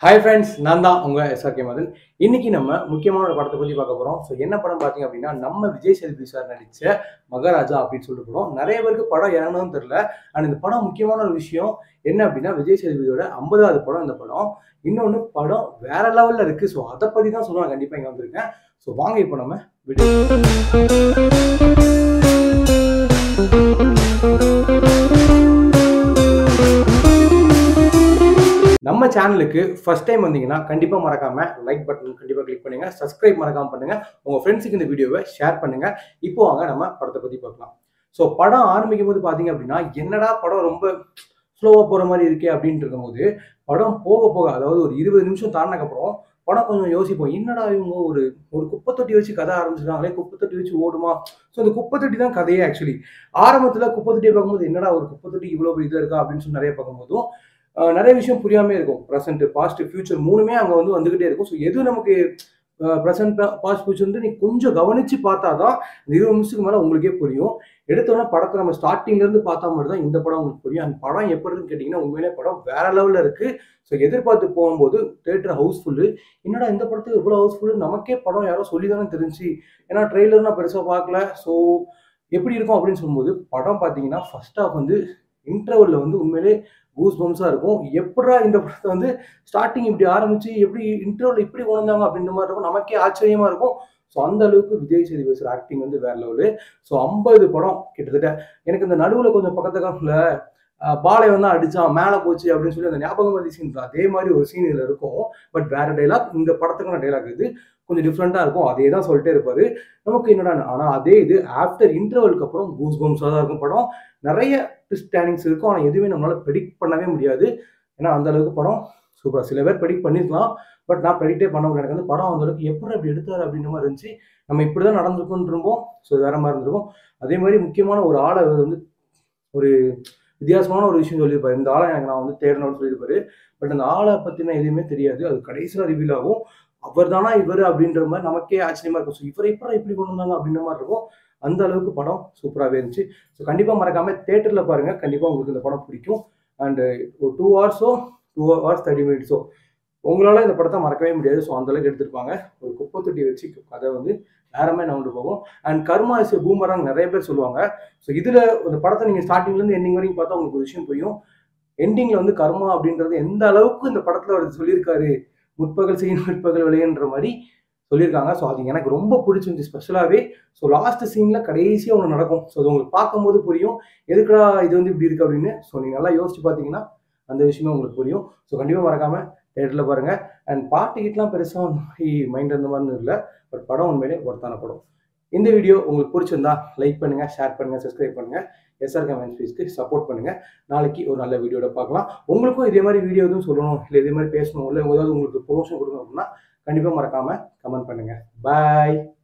hi friends நான் தான் உங்கள் எஸ்ஆர்கே மதன் இன்னைக்கு நம்ம முக்கியமான ஒரு படத்தை பற்றி பார்க்க போகிறோம் ஸோ என்ன படம் பார்த்தீங்க அப்படின்னா நம்ம விஜய் சேதுபதி சார் நடித்த மகாராஜா அப்படின்னு சொல்லிட்டு போகிறோம் நிறைய பேருக்கு படம் இறங்கணும்னு தெரில அண்ட் இந்த படம் முக்கியமான ஒரு விஷயம் என்ன அப்படின்னா விஜய் சேதுபதியோட ஐம்பதாவது படம் இந்த படம் இன்னொன்று படம் வேற லெவலில் இருக்குது ஸோ அதை பற்றி தான் சொல்லுவாங்க கண்டிப்பாக இங்கே வந்திருக்கேன் ஸோ வாங்க இப்போ நம்ம வீடியோ நம்ம சேனலுக்கு ஃபர்ஸ்ட் டைம் வந்தீங்கன்னா கண்டிப்பா மறக்காம லைக் பட்டன் கண்டிப்பா கிளிக் பண்ணுங்க சப்ஸ்கிரைப் மறக்காம பண்ணுங்க உங்க ஃப்ரெண்ட்ஸுக்கு இந்த வீடியோவை ஷேர் பண்ணுங்க இப்போ வாங்க நம்ம படத்தை பத்தி பார்க்கலாம் ஸோ படம் ஆரம்பிக்கும் போது பாத்தீங்க அப்படின்னா என்னடா படம் ரொம்ப ஸ்லோவா போற மாதிரி இருக்கே அப்படின்ட்டு இருக்கும்போது படம் போக போக அதாவது ஒரு இருபது நிமிஷம் தாண்டினக்கப்புறம் படம் கொஞ்சம் யோசிப்போம் என்னடா இவங்க ஒரு ஒரு குப்பை தொட்டி வச்சு கதை ஆரம்பிச்சிருக்காங்களே குப்பை தொட்டி வச்சு ஓடுமா ஸோ அந்த குப்பை தொட்டி தான் கதையே ஆக்சுவலி ஆரம்பத்துல குப்பை தொட்டியை பார்க்கும்போது என்னடா ஒரு குப்பை தொட்டி இவ்வளோ இதாக இருக்கா அப்படின்னு சொல்லி நிறைய பார்க்கும்போதும் ஆஹ் நிறைய விஷயம் புரியாமே இருக்கும் ப்ரெசென்ட் பாஸ்ட் ஃபியூச்சர் மூணுமே அங்கே வந்து வந்துகிட்டே இருக்கும் ஸோ எது நமக்கு ப்ரெசென்ட் பாஸ்ட் ஃபியூச்சர் நீ கொஞ்சம் கவனிச்சு பார்த்தா தான் இந்த இருபது நிமிஷத்துக்கு மேலே உங்களுக்கே புரியும் எடுத்தோன்னே படத்தை நம்ம ஸ்டார்டிங்ல இருந்து பார்த்தா மட்டும் தான் இந்த படம் உங்களுக்கு புரியும் அந்த படம் எப்படி இருக்குன்னு கேட்டிங்கன்னா உண்மையிலே படம் வேற லெவலில் இருக்கு ஸோ எதிர்பார்த்து போகும்போது தேட்டர் ஹவுஸ்ஃபுல்லு என்னடா இந்த படத்துக்கு இவ்வளோ ஹவுஸ்ஃபுல்லு நமக்கே படம் யாரோ சொல்லி தானே தெரிஞ்சு ஏன்னா ட்ரெய்லர் நான் பெருசாக பார்க்கல ஸோ எப்படி இருக்கும் அப்படின்னு சொல்லும்போது படம் பார்த்தீங்கன்னா ஃபர்ஸ்ட் ஹாஃப் வந்து இன்டர்வலில் வந்து உண்மையிலே கூஸ் பம்ஸாக இருக்கும் எப்படா இந்த படத்தை வந்து ஸ்டார்டிங் இப்படி ஆரம்பிச்சு எப்படி இன்டர்வல் இப்படி கொண்டாங்க அப்படின்ற மாதிரி இருக்கும் நமக்கே ஆச்சரியமா இருக்கும் ஸோ அந்த அளவுக்கு விஜய் சேதுபதி சார் ஆக்டிங் வந்து வேற லெவலு ஸோ ஐம்பது படம் கிட்டத்தட்ட எனக்கு இந்த நடுவில் கொஞ்சம் பக்கத்து காலத்தில் பாலை வந்து அடிச்சான் மேலே போச்சு அப்படின்னு சொல்லி அந்த ஞாபகம் மதி சீன் அதே மாதிரி ஒரு சீன் இதில் இருக்கும் பட் வேற டைலாக் இந்த படத்துக்கான டைலாக் இது கொஞ்சம் டிஃப்ரெண்ட்டாக இருக்கும் அதே தான் சொல்லிட்டே இருப்பாரு நமக்கு என்னடா ஆனால் அதே இது ஆஃப்டர் இன்டர்வலுக்கு அப்புறம் கூஸ் பம்ஸாக தான் இருக்கும் படம் நிறைய ட்விஸ்ட் டேனிங்ஸ் இருக்கும் ஆனால் எதுவுமே நம்மளால ப்ரெடிக்ட் பண்ணவே முடியாது ஏன்னா அந்த அளவுக்கு படம் சூப்பராக சில பேர் ப்ரெடிக்ட் பண்ணிருக்கலாம் பட் நான் ப்ரெடிக்டே பண்ண முடியாது எனக்கு வந்து படம் அந்த அளவுக்கு எப்படி அப்படி எடுத்தாரு அப்படின்ற மாதிரி இருந்துச்சு நம்ம இப்படி தான் நடந்திருக்கும்னு இருப்போம் ஸோ வேற மாதிரி இருந்திருக்கும் அதே மாதிரி முக்கியமான ஒரு ஆளை வந்து ஒரு வித்தியாசமான ஒரு விஷயம் சொல்லியிருப்பாரு இந்த ஆளை எனக்கு நான் வந்து தேடணும்னு சொல்லியிருப்பாரு பட் அந்த ஆளை பற்றின எதுவுமே தெரியாது அது கடைசியில் ரிவீல் ஆகும் அவர் தானா இவர் அப்படின்ற மாதிரி நமக்கே ஆச்சரியமா இருக்கும் ஸோ இவரை இப்பறம் இப்படி கொண்டு வந்தாங்க அப்படின்ற மாதிரி இருக்கும் அந்த அளவுக்கு படம் சூப்பராகவே இருந்துச்சு ஸோ கண்டிப்பாக மறக்காம தேட்டரில் பாருங்க கண்டிப்பாக உங்களுக்கு இந்த படம் பிடிக்கும் அண்டு ஒரு டூ ஹவர்ஸோ டூ ஹவர்ஸ் தேர்ட்டி மினிட்ஸோ உங்களால் இந்த படத்தை மறக்கவே முடியாது ஸோ அந்த அளவுக்கு எடுத்திருப்பாங்க ஒரு குப்பை தொட்டி வச்சு கதை வந்து நேரமே நவுண்டு போகும் அண்ட் கர்மா இஸ் பூமராங் நிறைய பேர் சொல்லுவாங்க ஸோ இதில் இந்த படத்தை நீங்கள் ஸ்டார்டிங்லேருந்து எண்டிங் வரைக்கும் பார்த்தா உங்களுக்கு ஒரு விஷயம் புரியும் எண்டிங்கில் வந்து கர்மா அப்படின்றது எந்த அளவுக்கு இந்த படத்தில் அவர் சொல்லியிருக்காரு முற்பகல் செய்யும் முற்பகல் விளையன்ற மாதிரி சொல்லியிருக்காங்க ஸோ அது எனக்கு ரொம்ப பிடிச்சிருந்துச்சு ஸ்பெஷலாகவே ஸோ லாஸ்ட் சீனில் கடைசியாக ஒன்று நடக்கும் ஸோ அது உங்களுக்கு பார்க்கும்போது புரியும் எதுக்குடா இது வந்து இப்படி இருக்கு அப்படின்னு ஸோ நீங்கள் நல்லா யோசிச்சு பார்த்தீங்கன்னா அந்த விஷயமே உங்களுக்கு புரியும் ஸோ கண்டிப்பாக மறக்காமல் தேட்டரில் பாருங்கள் அண்ட் பாட்டு கிட்டலாம் பெருசாக அந்த மாதிரி மைண்ட் அந்த மாதிரி இல்லை பட் படம் உண்மையிலே ஒருத்தான படம் இந்த வீடியோ உங்களுக்கு பிடிச்சிருந்தா லைக் பண்ணுங்கள் ஷேர் பண்ணுங்கள் சப்ஸ்கிரைப் பண்ணுங்கள் எஸ்ஆர் கமெண்ட் ஃபீஸ்க்கு சப்போர்ட் பண்ணுங்கள் நாளைக்கு ஒரு நல்ல வீடியோட பார்க்கலாம் உங்களுக்கும் இதே மாதிரி வீடியோ எதுவும் சொல்லணும் இல்லை இதே மாதிரி பேசணும் இல்லை ஏதாவது உங்களுக்கு ப்ரொமோஷன் கொடுக்கணும் அப்படின்னா கண்டிப்பாக மறக்காமல் கமெண்ட் பண்ணுங்கள் பாய்